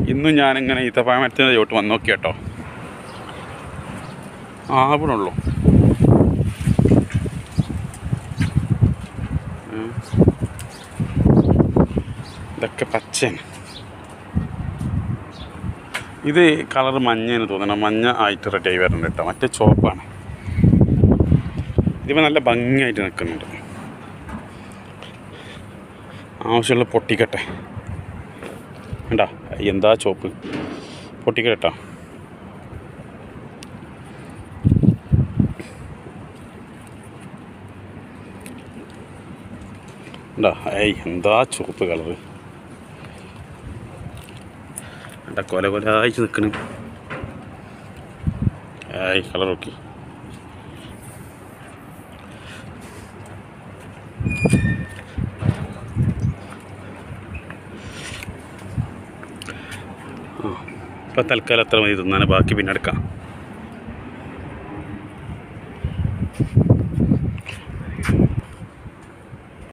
ഇന്നും ഞാനിങ്ങനെ ഈത്തപ്പഴ മരത്തിൻ്റെ ചോട്ട് വന്ന് നോക്കി കേട്ടോ ആവണുള്ളൂ ഉം. ഇതൊക്കെ പച്ചയാണ് ഇത് കളർ മഞ്ഞയെന്ന് തോന്നണം മഞ്ഞ ആയിട്ട് റെഡി ആയി വരുന്നുണ്ട് കേട്ടോ മറ്റേ ചുവപ്പാണ് ഇതിപ്പോൾ നല്ല ഭംഗിയായിട്ട് നിൽക്കുന്നുണ്ട് ആവശ്യമുള്ള പൊട്ടിക്കട്ടെ വേണ്ടാ എന്താ ചോപ്പ് പൊട്ടിക്കട്ടോ ഉണ്ടാ ഏയ് എന്താ ചുവപ്പ് കളറ് എന്താ കൊല കൊലായിട്ട് നിൽക്കണ് ഏയ് കളർ നോക്കി ഇപ്പോൾ തൽക്കാലം അത്ര മതി തിന്നാൻ ബാക്കി പിന്നെ എടുക്കാം